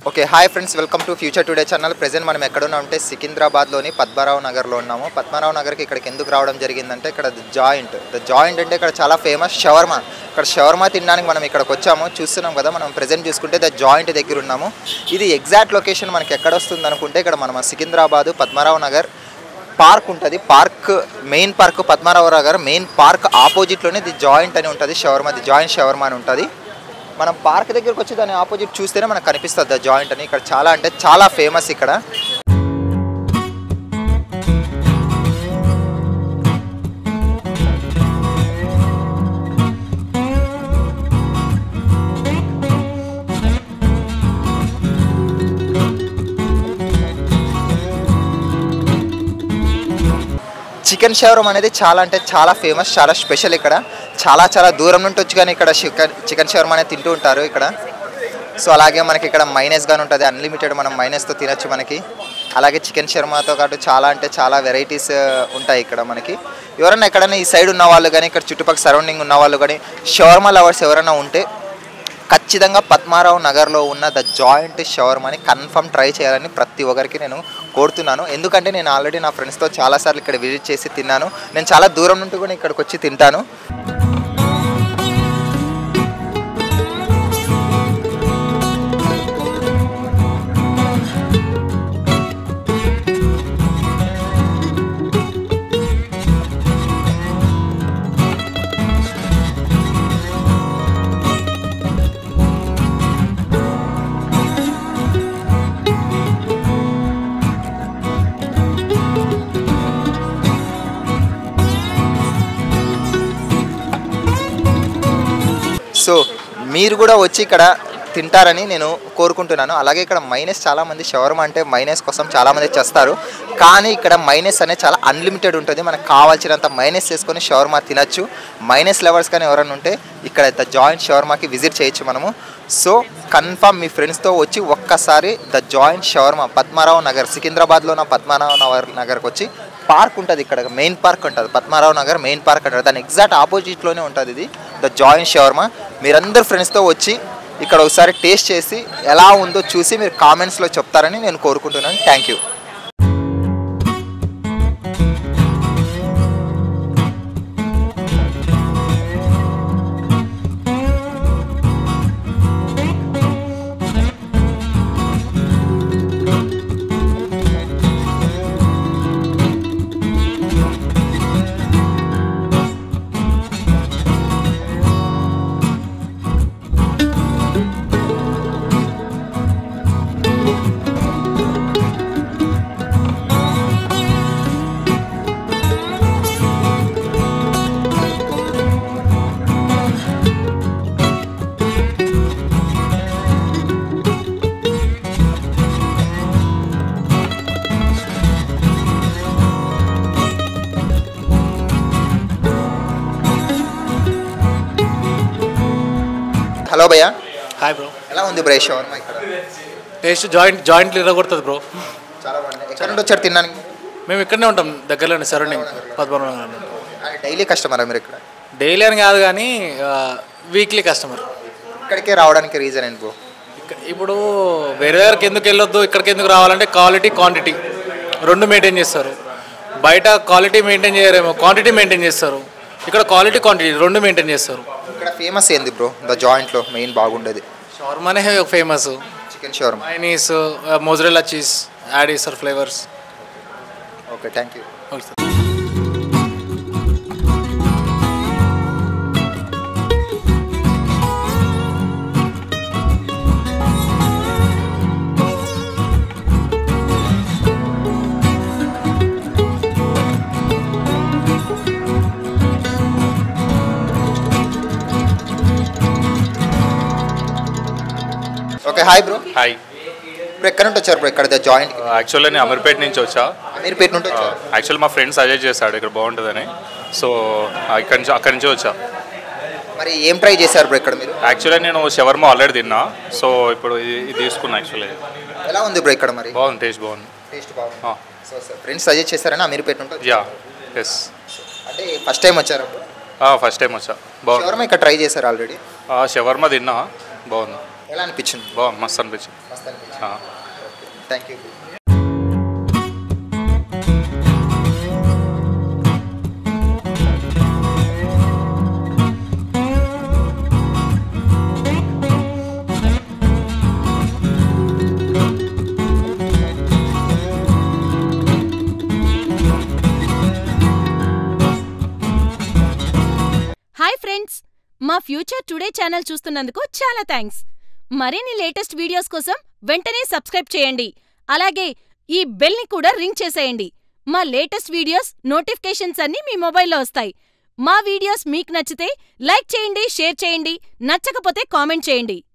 Okay hi friends welcome to future today channel present మనం ఎక్కడున్నా ఉంటే సికింద్రాబాద్లోని పద్మారావు నగర్లో ఉన్నాము పద్మారావు నగర్కి ఇక్కడికి ఎందుకు రావడం జరిగిందంటే ఇక్కడ ద జాయింట్ ద జాయింట్ అంటే ఇక్కడ చాలా ఫేమస్ షవర్మా ఇక్కడ షవర్మా తినడానికి మనం ఇక్కడికి వచ్చాము చూస్తున్నాం కదా మనం ప్రెజెంట్ చూసుకుంటే ద జాయింట్ దగ్గర ఉన్నాము ఇది ఎగ్జాక్ట్ లొకేషన్ మనకి ఎక్కడ వస్తుంది అనుకుంటే ఇక్కడ మనం సికింద్రాబాద్ పద్మారావు నగర్ పార్క్ ఉంటుంది park main park Padmarao Nagar main park ఆపోజిట్లోనే ది జాయింట్ అని ఉంటుంది షవర్మా ది జాయింట్ షవర్మా అని ఉంటుంది మనం పార్క్ దగ్గరకు వచ్చి దాని ఆపోజిట్ చూస్తేనే మనకు కనిపిస్తుంది ద జాయింట్ అని ఇక్కడ చాలా అంటే చాలా ఫేమస్ ఇక్కడ చికెన్ షవర్మ అనేది చాలా అంటే చాలా ఫేమస్ చాలా స్పెషల్ ఇక్కడ చాలా చాలా దూరం నుండి వచ్చి కానీ ఇక్కడ చికెన్ చికెన్ షవర్మ అనేది తింటూ ఉంటారు ఇక్కడ సో అలాగే మనకి ఇక్కడ మైనస్ కానీ ఉంటుంది అన్లిమిటెడ్ మనం మైనస్తో తినొచ్చు మనకి అలాగే చికెన్ షర్మాతో పాటు చాలా అంటే చాలా వెరైటీస్ ఉంటాయి ఇక్కడ మనకి ఎవరైనా ఎక్కడైనా ఈ సైడ్ ఉన్న వాళ్ళు కానీ ఇక్కడ చుట్టుపక్కల సరౌండింగ్ ఉన్న వాళ్ళు కానీ షవర్మా లవర్స్ ఎవరైనా ఉంటే ఖచ్చితంగా పద్మారావు నగర్లో ఉన్న ద జాయింట్ షవర్మాని కన్ఫర్మ్ ట్రై చేయాలని ప్రతి ఒక్కరికి నేను కోరుతున్నాను ఎందుకంటే నేను ఆల్రెడీ నా ఫ్రెండ్స్తో చాలాసార్లు ఇక్కడ విజిట్ చేసి తిన్నాను నేను చాలా దూరం నుండి కూడా ఇక్కడికి వచ్చి తింటాను సో మీరు కూడా వచ్చి ఇక్కడ తింటారని నేను కోరుకుంటున్నాను అలాగే ఇక్కడ మైనస్ చాలామంది షవర్మా అంటే మైనస్ కోసం చాలామంది చేస్తారు కానీ ఇక్కడ మైనస్ అనేది చాలా అన్లిమిటెడ్ ఉంటుంది మనకు కావాల్సినంత మైనస్ చేసుకొని షవర్మా తినచ్చు మైనస్ లవర్స్ కానీ ఎవరైనా ఉంటే ఇక్కడ ద జాయింట్ షవర్మాకి విజిట్ చేయొచ్చు మనము సో కన్ఫామ్ మీ ఫ్రెండ్స్తో వచ్చి ఒక్కసారి the joint shawarma Padmarao Nagar సికింద్రాబాద్లో ఉన్న పద్మారావు నగర్ నగర్కి వచ్చి పార్క్ ఉంటుంది ఇక్కడ మెయిన్ పార్క్ ఉంటుంది పద్మారావు నగర్ మెయిన్ పార్క్ అంటారు దాని ఎగ్జాక్ట్ ఆపోజిట్లోనే ఉంటుంది ఇది ద జాయింట్ షవర్మా మీరందరు ఫ్రెండ్స్తో వచ్చి ఇక్కడ ఒకసారి టేస్ట్ చేసి ఎలా ఉందో చూసి మీరు కామెంట్స్లో చెప్తారని నేను కోరుకుంటున్నాను థ్యాంక్ యూ హలో భయ్య హాయ్ బ్రో ఎలా ఉంది బ్రై షవర్మా ఇక్కడ టేస్ట్ జాయింట్ జాయింట్ కొడుతుంది బ్రో చాలా బాగుంది ఎక్కడ నుండి వచ్చారు తినడానికి మేము ఇక్కడనే ఉంటాం దగ్గరలోనే సరౌండింగ్ పద్మనాభం డైలీ కస్టమరా మీరు ఇక్కడ డైలీ అని కాదు కానీ వీక్లీ కస్టమర్ ఇక్కడికే రావడానికి రీజన్ ఏంటి బ్రో ఇప్పుడు వేరే దగ్గరికి ఎందుకు వెళ్ళొద్దు ఇక్కడికి ఎందుకు రావాలంటే క్వాలిటీ క్వాంటిటీ రెండు మెయింటైన్ చేస్తారు బయట క్వాలిటీ మెయింటైన్ చేయరేమో క్వాంటిటీ మెయింటైన్ చేస్తారు ఇక్కడ క్వాలిటీ క్వాంటిటీ రెండు మెయింటైన్ చేస్తారు ఇక్కడ ఫేమస్ ఏంది బ్రో ద జాయింట్లో మెయిన్ బాగుండేది షవర్మానే famous chicken shawarma mayonnaise mozzarella cheese add చేస్తారు flavours okay thank you okay sir okay hi bro hi ఇప్పుడు ఎక్కడ నుండి వచ్చారు బ్రో ఇక్కడ ద జాయింట్ యాక్చువల్లీ నేను అమీర్పేట నుంచి వచ్చా అమీర్పేట నుండి వచ్చారు యాక్చువల్ మా ఫ్రెండ్ సజెస్ట్ చేశాడు ఇక్కడ బాగుంటుందని సో ఇక్కడి నుంచి అక్కడి నుంచి వచ్చా మరి ఏం ట్రై చేశారు బ్రో ఇక్కడ మీరు యాక్చువల్లీ నేను షవర్మా ఆల్రెడీ తిన్నా సో ఇప్పుడు ఇది ఇది తీసుకున్నా యాక్చువల్లీ ఎలా ఉంది బ్రో ఇక్కడ మరి బాగుంది టేస్ట్ బాగుంది టేస్ట్ బాగుంది సో సార్ ఫ్రెండ్స్ సజెస్ట్ చేశారని అమీర్పేట నుండి యా ఎస్ అంటే ఫస్ట్ టైం వచ్చారు ఫస్ట్ టైం వచ్చా బాగుంది షవర్మా ఇక్కడ ట్రై చేశారు ఆల్రెడీ షవర్మా తిన్నా బాగుంది ఎలా అనిపించింది బాగుంది మస్తు అనిపించింది మస్తు అనిపించింది ఆ. థ్యాంక్ యూ హాయ్ ఫ్రెండ్స్ మా ఫ్యూచర్ టుడే ఛానల్ చూస్తున్నందుకు చాలా థ్యాంక్స్ మరిన్ని లేటెస్ట్ వీడియోస్ కోసం వెంటనే సబ్స్క్రైబ్ చేయండి అలాగే ఈ బెల్ని కూడా రింగ్ చేసేయండి మా లేటెస్ట్ వీడియోస్ నోటిఫికేషన్స్ అన్నీ మీ మొబైల్లో వస్తాయి మా వీడియోస్ మీకు నచ్చితే లైక్ చేయండి షేర్ చేయండి నచ్చకపోతే కామెంట్ చేయండి